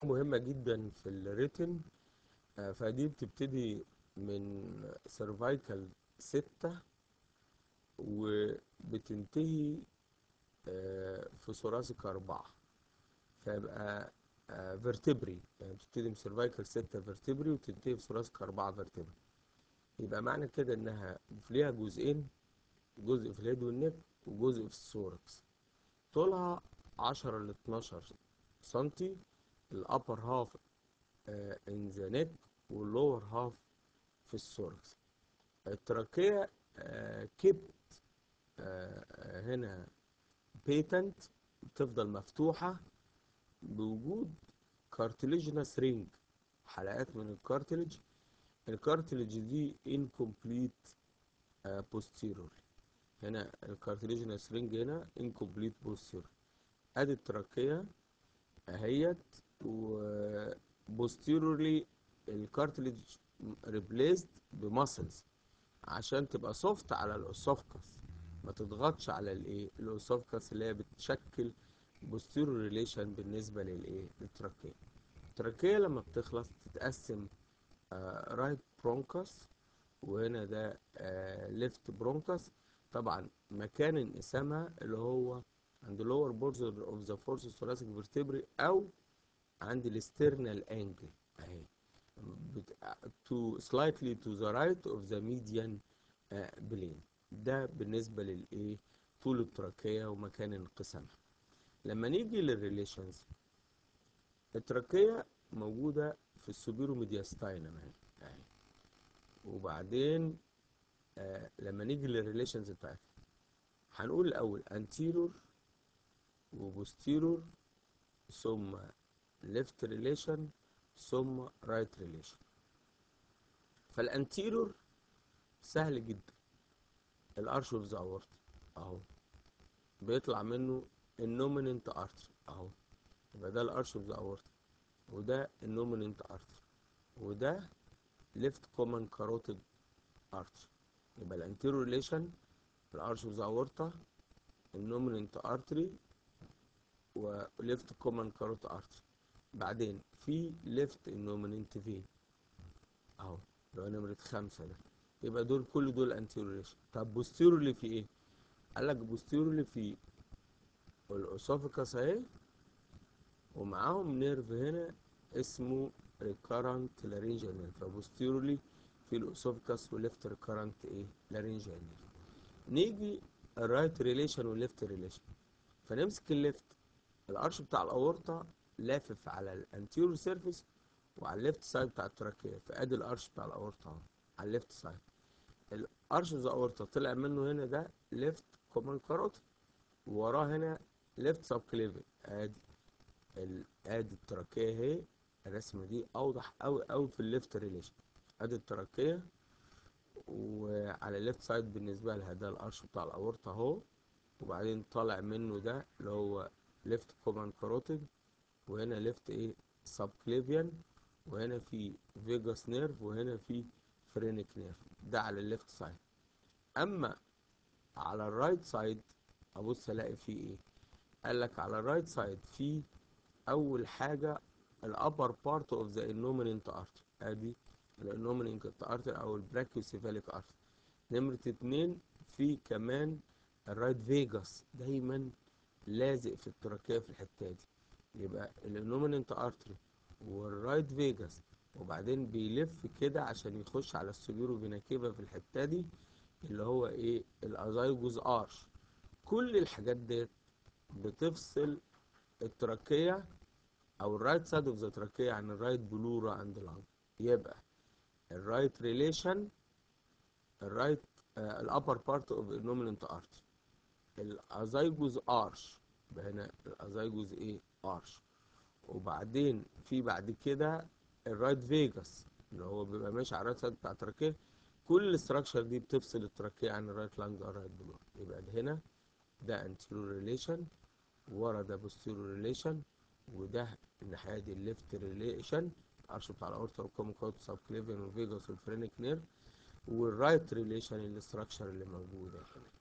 مهمة جدا في الريتن آه، فدي بتبتدي من سيرفايكال ستة وبتنتهي آه، في ثوراسيك أربعة فيبقى فيرتبري يعني بتبتدي من سيرفايكال ستة فيرتبري وتنتهي في ثوراسيك أربعة فيرتبري يبقى معنى كده إنها ليها جزئين جزء في الهيد والنك وجزء في الثوركس طولها عشرة ل 12 سنتي الأبر هاف ان ذا نيك واللور هاف في الثوركس التراكية كبت هنا بيتنت بتفضل مفتوحة بوجود كارتليجنس رينج حلقات من الكارتليج الكارتليج دي incomplete posterior هنا الكارتليجنس رينج هنا incomplete posterior ادي التراكية اهيت و posteriorly الكارتليج replaced بماسلز عشان تبقى سوفت على الاسوفكس ما تضغطش على الايه الاسوفكس اللي هي بتشكل posterior relation بالنسبة للايه للتراكية التراكية لما بتخلص تتقسم رايت برونكس وهنا ده ليفت برونكس طبعا مكان انقسامها اللي هو عند lower border of the fourth thoracic vertebrae او عند الاسترنال انجل اهي to slightly to the right of the median plane ده بالنسبة للايه طول التراكية ومكان انقسامها لما نيجي للريليشنز التراكية موجودة في السوبيرو ميدياستاينم اهي اهي وبعدين آه لما نيجي للريليشنز بتاعتها هنقول الاول انتيرور وبوستيرور ثم ليفت ريليشن ثم رايت ريليشن فالانتيرور سهل جدا الارش اوف ذا اورت اهو بيطلع منه النوميننت ارتري اهو يبقى ده الارش اوف ذا اورت وده النوميننت ارتري وده ليفت كومن كاروتيد ارتري يبقى الانتيرور ريليشن الارش اوف ذا اورتا النوميننت ارتري وليفت كومن كاروت ارتري بعدين في ليفت النوميننت فين اهو اللي هو نمرة خمسة ده يبقى دول كل دول انتيرور ريليشن طب بوستيرورلي في ايه؟ قال لك بوستيرورلي في الاسوفيكاس اهي ومعاهم نيرف هنا اسمه ريكارنت لارينجال نيرف فبوستيرولي في الاسوفيكاس وليفت ريكارنت ايه لارينجال نيرف نيجي الرايت ريليشن والليفت ريليشن فنمسك الليفت الارش بتاع الاورطه لافف على الانتيرور سيرفيس وعلى الليفت سايد بتاع التراكيه فادي الارش بتاع الاورطه اهو على الليفت سايد الارش بتاع الاورطه طلع منه هنا ده ليفت كومن كاروت ووراه هنا ليفت سب كليفل ادي ادي التراكيه اهي الرسمه دي اوضح قوي قوي في الليفت ريليشن ادي التراكيه وعلى الليفت سايد بالنسبه لها ده الارش بتاع الاورطه اهو وبعدين طالع منه ده اللي هو ليفت كومن كاروتيد وهنا ليفت ايه سب كليفيان وهنا في فيجاس نيرف وهنا في فرينك نيرف ده على الليفت سايد اما على الرايت سايد ابص الاقي فيه ايه قال لك على الرايت سايد في اول حاجه الابر بارت اوف ذا انوميننت ارتري ادي الانوميننت ارتري او البراكيوسيفاليك ارتري نمره اتنين في كمان الرايت فيجاس دايما لازق في التراكيه في الحته دي يبقى الانوميننت ارتري والرايت فيجاس وبعدين بيلف كده عشان يخش على السوبيرو فيناكيفا في الحته دي اللي هو ايه الازايجوز ارش كل الحاجات ديت بتفصل التراكيه او الرايت سايد اوف ذا تراكيه عن الرايت بلورا عند لانج يبقى الرايت ريليشن الرايت الابر بارت اوف النوميننت ارتري الازايجوز ارش يبقى هنا الازايجوز ايه ارش وبعدين في بعد كده الرايت فيجاس اللي هو بيبقى ماشي على الرايت سايد بتاع التراكيه كل الاستراكشر دي بتفصل التراكيه عن الرايت لانج او الرايت بلورا يبقى ده هنا ده انتيرور ريليشن ورا ده بوستيرور ريليشن وده الناحيه دي الليفت ريليشن الارش بتاع الاورتا والكوموكوت سب كليفيان والفيجاس والفرينك نيرف والرايت ريليشن الاستراكشر اللي موجوده هنا